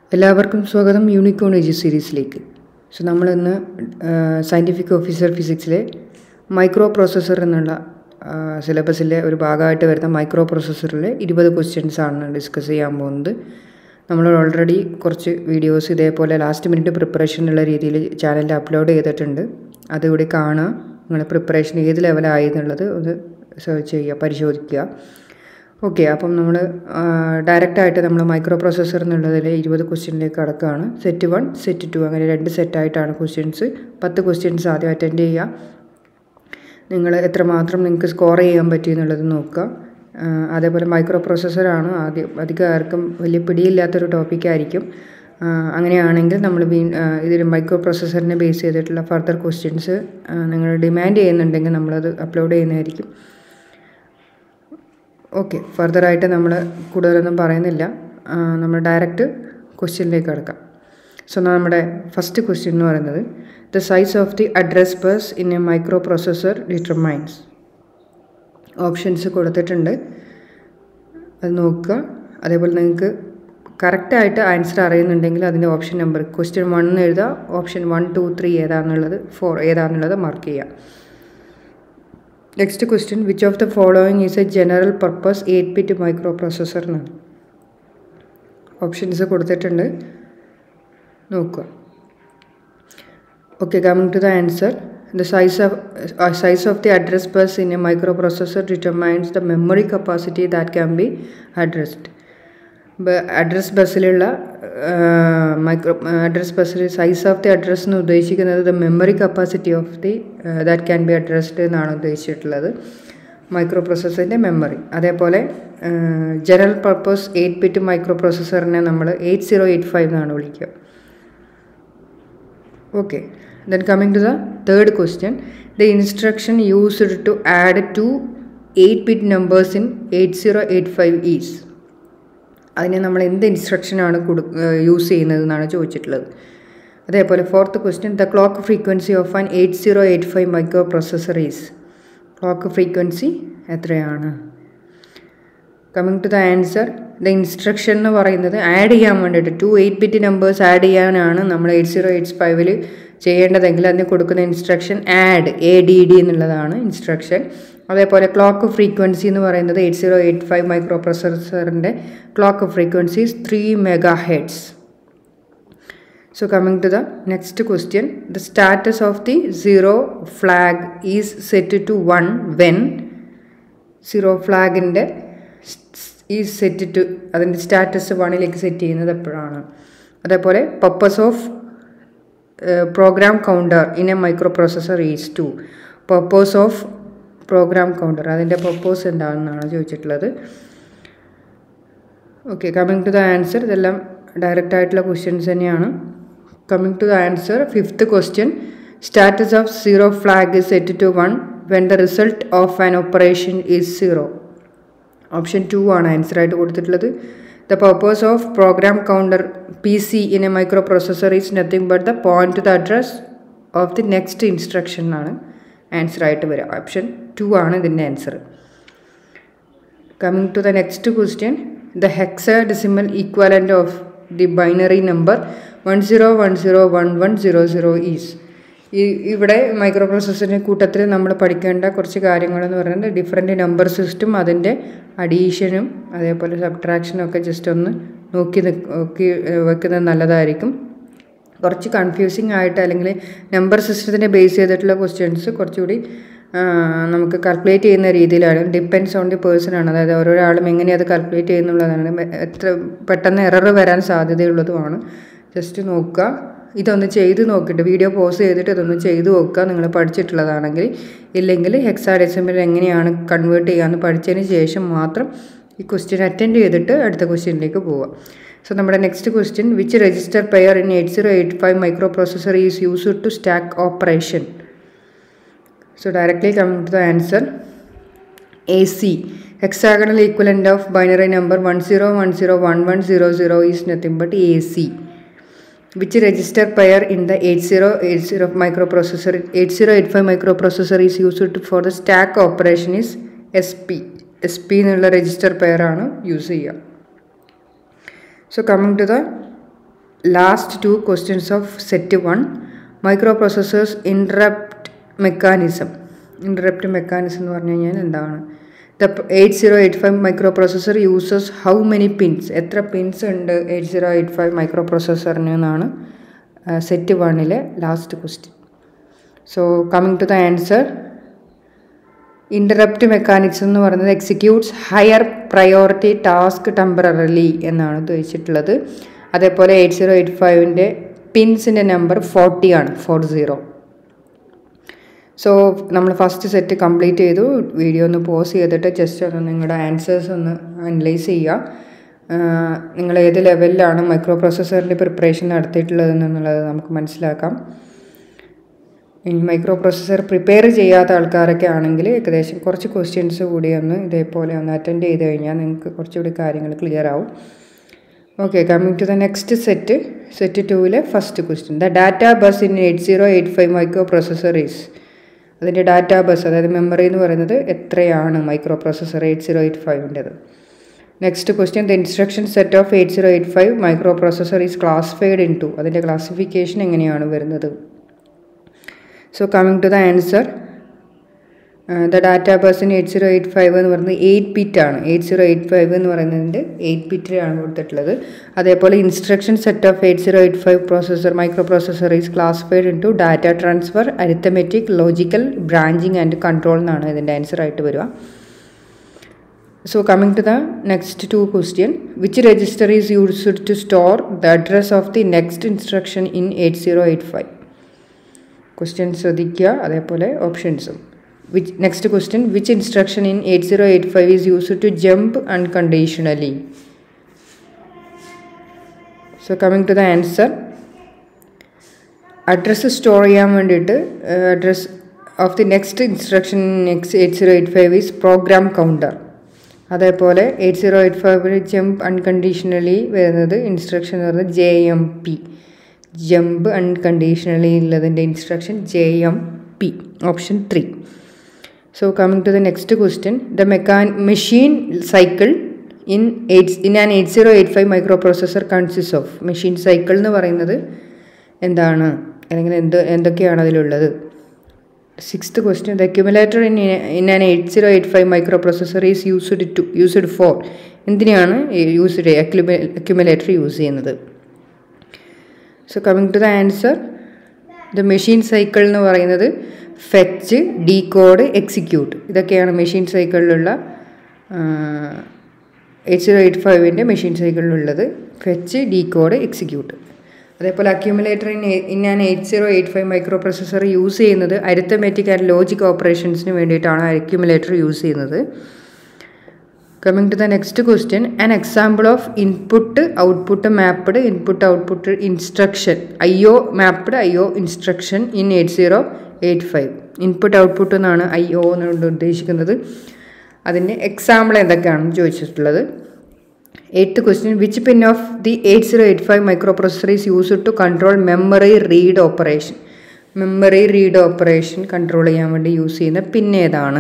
എല്ലാവർക്കും സ്വാഗതം unicorn edu സീരീസിലേക്ക് സോ നമ്മളിന്ന് സയൻറ്റിഫിക് ഓഫീസർ ഫിസിക്സിലെ മൈക്രോ പ്രോസസ്സർ എന്നുള്ള സിലബസിലെ ഒരു ഭാഗമായിട്ട് വരുന്ന മൈക്രോ പ്രോസസ്സറിലെ ഇരുപത് ക്വസ്റ്റ്യൻസ് ആണ് ഡിസ്കസ് ചെയ്യാൻ പോകുന്നത് നമ്മൾ ഓൾറെഡി കുറച്ച് വീഡിയോസ് ഇതേപോലെ ലാസ്റ്റ് മിനിറ്റ് പ്രിപ്പറേഷൻ എന്നുള്ള രീതിയിൽ ചാനലിൽ അപ്ലോഡ് ചെയ്തിട്ടുണ്ട് അതുകൂടി കാണുക നിങ്ങളുടെ പ്രിപ്പറേഷൻ ഏത് ലെവലായി എന്നുള്ളത് ഒന്ന് സെർച്ച് ചെയ്യുക പരിശോധിക്കുക ഓക്കെ അപ്പം നമ്മൾ ഡയറക്റ്റായിട്ട് നമ്മൾ മൈക്രോ പ്രോസസ്സർ എന്നുള്ളതിൽ ഇരുപത് ക്വസ്റ്റ്യനിലേക്ക് കടക്കുകയാണ് സെറ്റ് വൺ സെറ്റ് ടു അങ്ങനെ രണ്ട് സെറ്റായിട്ടാണ് ക്വസ്റ്റ്യൻസ് പത്ത് ക്വസ്റ്റ്യൻസ് ആദ്യം അറ്റൻഡ് ചെയ്യുക നിങ്ങൾ എത്രമാത്രം നിങ്ങൾക്ക് സ്കോർ ചെയ്യാൻ പറ്റി എന്നുള്ളത് നോക്കുക അതേപോലെ മൈക്രോ പ്രോസസ്സറാണ് ആദ്യം അധികം ആർക്കും വലിയ പിടിയില്ലാത്തൊരു ടോപ്പിക്കായിരിക്കും അങ്ങനെയാണെങ്കിൽ നമ്മൾ വീ ഇതിൽ മൈക്രോ പ്രോസസ്സറിനെ ബേസ് ചെയ്തിട്ടുള്ള ഫർദർ ക്വസ്റ്റ്യൻസ് നിങ്ങൾ ഡിമാൻഡ് ചെയ്യുന്നുണ്ടെങ്കിൽ നമ്മളത് അപ്ലോഡ് ചെയ്യുന്നതായിരിക്കും ഓക്കെ ഫർദറായിട്ട് നമ്മൾ കൂടുതലൊന്നും പറയുന്നില്ല നമ്മൾ ഡയറക്റ്റ് ക്വസ്റ്റ്യനിലേക്ക് കിടക്കാം സോ നമ്മുടെ ഫസ്റ്റ് ക്വസ്റ്റ്യൻ എന്ന് പറയുന്നത് the size of the address bus in a micro processor determines options കൊടുത്തിട്ടുണ്ട് അത് നോക്കുക അതേപോലെ നിങ്ങൾക്ക് കറക്റ്റായിട്ട് ആൻസർ അറിയുന്നുണ്ടെങ്കിൽ അതിൻ്റെ ഓപ്ഷൻ നമ്പർ ക്വസ്റ്റ്യൻ വൺ എന്ന് എഴുതുക ഓപ്ഷൻ വൺ ടു ത്രീ ഏതാണെന്നുള്ളത് ഫോർ ഏതാണെന്നുള്ളത് മാർക്ക് ചെയ്യുക next question which of the following is a general purpose eight bit micro processor എന്നാണ് ഓപ്ഷൻസ് കൊടുത്തിട്ടുണ്ട് നോക്കുക okay coming to the answer the size of size of the address bus in a micro processor determines the memory capacity that can be addressed address ബസ്സിലുള്ള micro address ബസ്സിൽ size of the address എന്ന് ഉദ്ദേശിക്കുന്നത് the memory capacity of the that can be addressed എന്നാണ് ഉദ്ദേശിച്ചിട്ടുള്ളത് micro പ്രോസസ്സറിൻ്റെ memory അതേപോലെ general purpose eight bit micro പ്രോസസ്സറിനെ നമ്മൾ എയ്റ്റ് സീറോ എയ്റ്റ് ഫൈവ് എന്നാണ് വിളിക്കുക okay then coming to the third question the instruction used to add two eight bit numbers in eight zero eight five is അതിനെ നമ്മൾ എന്ത് ഇൻസ്ട്രക്ഷനാണ് കൊടു use ചെയ്യുന്നത് എന്നാണ് ചോദിച്ചിട്ടുള്ളത് അതേപോലെ fourth question the clock frequency of an eight zero eight five micro processor is clock frequency എത്രയാണ് coming to the answer the instruction എന്ന് പറയുന്നത് ആഡ് ചെയ്യാൻ വേണ്ടിയിട്ട് two eight bit numbers add ചെയ്യാനാണ് നമ്മൾ എയ്റ്റ് സീറോ എയ്റ്റ് ഫൈവിൽ ചെയ്യേണ്ടതെങ്കിൽ അതിന് കൊടുക്കുന്ന instruction add A D D എന്നുള്ളതാണ് ഇൻസ്ട്രക്ഷൻ അതേപോലെ ക്ലോക്ക് ഫ്രീക്വൻസി എന്ന് പറയുന്നത് eight zero eight five micro പ്രൊസസ്സറിൻ്റെ clock frequency three megahertz so coming to the next question the status of the zero flag is set to one when zero ഫ്ലാഗിൻ്റെ is set to അതിൻ്റെ status വണ്ണിലേക്ക് set ചെയ്യുന്നത് എപ്പോഴാണ് അതേപോലെ purpose of program counter in a micro processor is to purpose of program counter അതിൻ്റെ purpose എന്താണെന്നാണ് ചോദിച്ചിട്ടുള്ളത് okay coming to the answer ഇതെല്ലാം ഡയറക്റ്റ് ആയിട്ടുള്ള ക്വസ്റ്റ്യൻസ് തന്നെയാണ് coming to the answer fifth question status of zero flag is set to one when the result of an operation is zero option two ആണ് answer ആയിട്ട് കൊടുത്തിട്ടുള്ളത് the purpose of program counter P C in a micro processor is nothing but the point to the address of the next instruction എന്നാണ് answer ആയിട്ട് വരിക option two ആണ് ഇതിൻ്റെ answer coming to the next question the hexadecimal equivalent of the binary number one zero one zero one one zero zero is ഈ ഇവിടെ micro പ്രോസസ്സറിൻ്റെ കൂട്ടത്തിൽ നമ്മൾ പഠിക്കേണ്ട കുറച്ച് കാര്യങ്ങളെന്ന് പറയുന്നത് ഡിഫറെൻറ്റ് നമ്പർ സിസ്റ്റം അതിൻ്റെ അഡീഷനും അതേപോലെ സബ്ട്രാക്ഷനും ഒക്കെ ജസ്റ്റ് ഒന്ന് നോക്കി നോക്കി വെക്കുന്നത് നല്ലതായിരിക്കും കുറച്ച് കൺഫ്യൂസിങ് ആയിട്ട് അല്ലെങ്കിൽ നമ്പർ സിസ്റ്റത്തിനെ ബേസ് ചെയ്തിട്ടുള്ള ക്വസ്റ്റ്യൻസ് കുറച്ചുകൂടി നമുക്ക് കാൽക്കുലേറ്റ് ചെയ്യുന്ന രീതിയിലാണ് ഡിപ്പെൻസ് ഓൺ ദി പേഴ്സൺ ആണ് അതായത് ഓരോരാളും എങ്ങനെ അത് കാൽക്കുലേറ്റ് ചെയ്യുന്നുള്ളതാണ് എത്ര പെട്ടെന്ന് എറർ വരാൻ സാധ്യതയുള്ളതുമാണ് ജസ്റ്റ് നോക്കുക ഇതൊന്ന് ചെയ്ത് നോക്കിയിട്ട് വീഡിയോ പോസ് ചെയ്തിട്ട് ഇതൊന്ന് ചെയ്ത് നോക്കുക നിങ്ങൾ പഠിച്ചിട്ടുള്ളതാണെങ്കിൽ ഇല്ലെങ്കിൽ ഹെക്സാഡെസിമൽ എങ്ങനെയാണ് കൺവേർട്ട് ചെയ്യാമെന്ന് പഠിച്ചതിന് ശേഷം മാത്രം ഈ ക്വസ്റ്റ്യൻ അറ്റൻഡ് ചെയ്തിട്ട് അടുത്ത ക്വസ്റ്റ്യനിലേക്ക് പോവുക സോ നമ്മുടെ next question which register pair in eight zero eight five micro processor is used to stack operation so directly coming to the answer A C hexagonal equivalent of binary number 10101100 is nothing but AC. Which register pair in the 8080 microprocessor 8085 microprocessor is used for the stack operation is SP. SP എന്നുള്ള register pair ആണ് use ചെയ്യുക so coming to the last two questions of set one microprocessors interrupt mechanism interrupt mechanism എന്ന് പറഞ്ഞു കഴിഞ്ഞാൽ എന്താണ് the eight zero eight five micro microprocessor uses how many pins എത്ര pins ഉണ്ട് eight zero eight five മൈക്രോ പ്രോസസ്സറിന് എന്നാണ് set വണ്ണിലെ last question so coming to the answer interrupt mechanics എന്ന് പറയുന്നത് executes higher priority task temporarily എന്നാണ് ഉദ്ദേശിച്ചിട്ടുള്ളത് അതേപോലെ എയ്റ്റ് സീറോ എയ്റ്റ് ഫൈവിൻ്റെ പിൻസിൻ്റെ നമ്പർ ഫോർട്ടി ആണ് ഫോർ സീറോ സോ നമ്മൾ ഫസ്റ്റ് സെറ്റ് കംപ്ലീറ്റ് ചെയ്തു വീഡിയോ ഒന്ന് പോസ് ചെയ്തിട്ട് ജസ്റ്റ് ഒന്ന് നിങ്ങളുടെ ആൻസേഴ്സ് ഒന്ന് അനലൈസ് ചെയ്യുക നിങ്ങൾ ഏത് ലെവലിലാണ് മൈക്രോ പ്രോസസ്സറിൻ്റെ പ്രിപ്പറേഷൻ നടത്തിയിട്ടുള്ളത് എന്നുള്ളത് നമുക്ക് മനസ്സിലാക്കാം ഇനി മൈക്രോ പ്രോസസ്സർ പ്രിപ്പയർ ചെയ്യാത്ത ആൾക്കാരൊക്കെ ആണെങ്കിൽ ഏകദേശം കുറച്ച് ക്വസ്റ്റ്യൻസ് കൂടി ഒന്ന് ഇതേപോലെ ഒന്ന് അറ്റൻഡ് ചെയ്ത് കഴിഞ്ഞാൽ നിങ്ങൾക്ക് കുറച്ചുകൂടി കാര്യങ്ങൾ ക്ലിയർ ആവും okay coming to the next set set ടുവിലെ first question the data bus in eight zero eight five micro processor is അതിൻ്റെ ഡാറ്റ ബസ് അതായത് മെമ്മറി എന്ന് പറയുന്നത് എത്രയാണ് microprocessor eight zero eight ഫൈവിൻ്റെത് next question the instruction set of eight zero eight five micro processor is classified into അതിൻ്റെ classification എങ്ങനെയാണ് വരുന്നത് so coming to the answer the data bus in eight zero eight five എന്ന് പറയുന്നത് eight bit ആണ് eight zero eight five എന്ന് പറയുന്നതിൻ്റെ eight ബിറ്റിലാണ് കൊടുത്തിട്ടുള്ളത് അതേപോലെ instruction set of eight zero eight five processor micro processor is classified into data transfer arithmetic logical branching and control എന്നാണ് ഇതിൻ്റെ ആൻസർ ആയിട്ട് വരിക so coming to the next two question which register is used to store the address of the next instruction in eight zero eight five question ശ്രദ്ധിക്കുക അതേപോലെ ഓപ്ഷൻസും which next question which instruction in eight zero eight five is use to jump unconditionally so coming to the answer address store ചെയ്യാൻ വേണ്ടിയിട്ട് address of the next instruction next eight zero eight five is program counter അതേപോലെ eight zero eight ഫൈവിൽ jump unconditionally വരുന്നത് instruction എന്ന് പറയുന്നത് J M P jump unconditionally ഉള്ളതിൻ്റെ instruction J M P option three so coming to the next question the mechan machine cycle in eight in an eight zero eight five micro microprocessor consists of machine cycle എന്ന് പറയുന്നത് എന്താണ് അല്ലെങ്കിൽ എന്ത് എന്തൊക്കെയാണ് അതിലുള്ളത് sixth question the accumulator in in an eight zero eight five micro processor is used to used for എന്തിനാണ് used accumulator use ചെയ്യുന്നത് so coming to the answer the machine cycle എന്ന് പറയുന്നത് ഫെച്ച് ഡീ കോഡ് എക്സിക്യൂട്ട് ഇതൊക്കെയാണ് machine സൈക്കിളിലുള്ള eight zero eight ഫൈവിൻ്റെ machine സൈക്കിളിലുള്ളത് fetch decode execute അതേപോലെ accumulator in in an eight zero eight five micro microprocessor use ചെയ്യുന്നത് arithmetic and logic ഓപ്പറേഷൻസിന് വേണ്ടിയിട്ടാണ് അക്യൂമുലേറ്റർ യൂസ് ചെയ്യുന്നത് coming to the next question an example of input output mapped input output instruction I O mapped I O instruction in eight zero eight five input output എന്നാണ് I O എന്നുകൊണ്ട് ഉദ്ദേശിക്കുന്നത് അതിൻ്റെ example എന്തൊക്കെയാണെന്ന് ചോദിച്ചിട്ടുള്ളത് eighth question which pin of the eight zero eight five micro processor is used to control memory read operation memory read operation control ചെയ്യാൻ വേണ്ടി use ചെയ്യുന്ന pin ഏതാണ്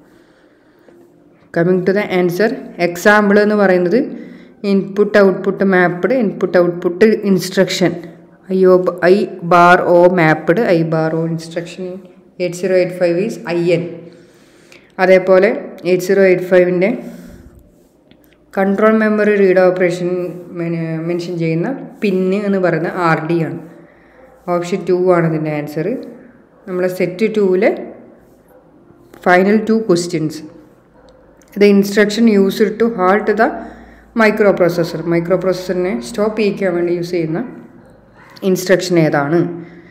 coming to the answer example എന്ന് പറയുന്നത് input output mapped input output instruction I O I bar O mapped I bar O instruction eight zero eight five is I N അതേപോലെ eight zero eight ഫൈവിൻ്റെ control memory read operation mention ചെയ്യുന്ന pin എന്ന് പറയുന്ന R D ആണ് option two ആണ് ഇതിൻ്റെ answer നമ്മളെ set ടൂവിലെ final two questions the instruction used to halt the microprocessor മൈക്രോ പ്രോസസ്സറിനെ സ്റ്റോപ്പ് ചെയ്യിക്കാൻ വേണ്ടി യൂസ് ചെയ്യുന്ന ഇൻസ്ട്രക്ഷൻ ഏതാണ്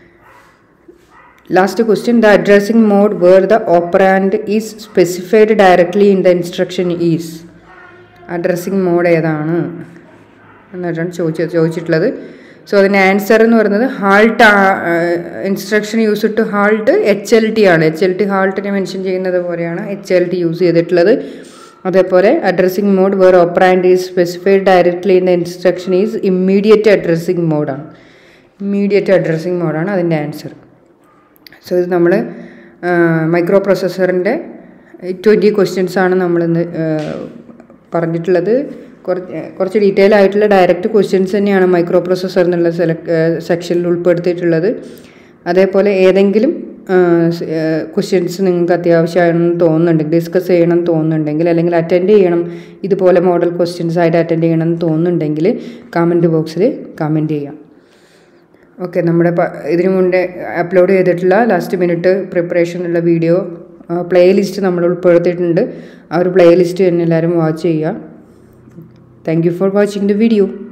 last question the addressing mode where the operand is specified directly in the instruction is addressing mode ഏതാണ് എന്നിട്ടാണ് ചോദിച്ച ചോദിച്ചിട്ടുള്ളത് സോ അതിൻ്റെ ആൻസർ എന്ന് പറയുന്നത് halt instruction use to halt H L T ആണ് എച്ച് എൽ ടി ഹാൾട്ടിനെ മെൻഷൻ ചെയ്യുന്നത് പോലെയാണ് എച്ച് എൽ ടി യൂസ് ചെയ്തിട്ടുള്ളത് അതേപോലെ addressing mode where operand is specified directly in the instruction is immediate addressing മോഡാണ് ഇമ്മീഡിയറ്റ് അഡ്രസ്സിംഗ് മോഡാണ് അതിൻ്റെ answer so ഇത് നമ്മൾ മൈക്രോ പ്രോസസ്സറിൻ്റെ ട്വൻറ്റി ക്വസ്റ്റ്യൻസ് ആണ് നമ്മളിന്ന് പറഞ്ഞിട്ടുള്ളത് കുറച്ച് കുറച്ച് ഡീറ്റെയിൽ ആയിട്ടുള്ള ഡയറക്റ്റ് ക്വസ്റ്റ്യൻസ് തന്നെയാണ് മൈക്രോ പ്രോസസ്സർ എന്നുള്ള സെലക്ട് സെക്ഷനിൽ ഉൾപ്പെടുത്തിയിട്ടുള്ളത് അതേപോലെ ഏതെങ്കിലും ക്വസ്റ്റ്യൻസ് നിങ്ങൾക്ക് അത്യാവശ്യമാണെന്ന് തോന്നുന്നുണ്ടെങ്കിൽ ഡിസ്കസ് ചെയ്യണം എന്ന് തോന്നുന്നുണ്ടെങ്കിൽ അല്ലെങ്കിൽ അറ്റൻഡ് ചെയ്യണം ഇതുപോലെ മോഡൽ ക്വസ്റ്റ്യൻസ് ആയിട്ട് അറ്റൻഡ് ചെയ്യണം എന്ന് തോന്നുന്നുണ്ടെങ്കിൽ കമൻറ്റ് ബോക്സിൽ കമൻറ്റ് ചെയ്യാം ഓക്കെ നമ്മുടെ ഇതിനു മുന്നേ അപ്ലോഡ് ചെയ്തിട്ടുള്ള ലാസ്റ്റ് മിനിറ്റ് പ്രിപ്പറേഷനുള്ള വീഡിയോ പ്ലേ ലിസ്റ്റ് നമ്മൾ ഉൾപ്പെടുത്തിയിട്ടുണ്ട് ആ ഒരു പ്ലേ ലിസ്റ്റ് തന്നെ എല്ലാവരും വാച്ച് ചെയ്യുക thank you for watching the video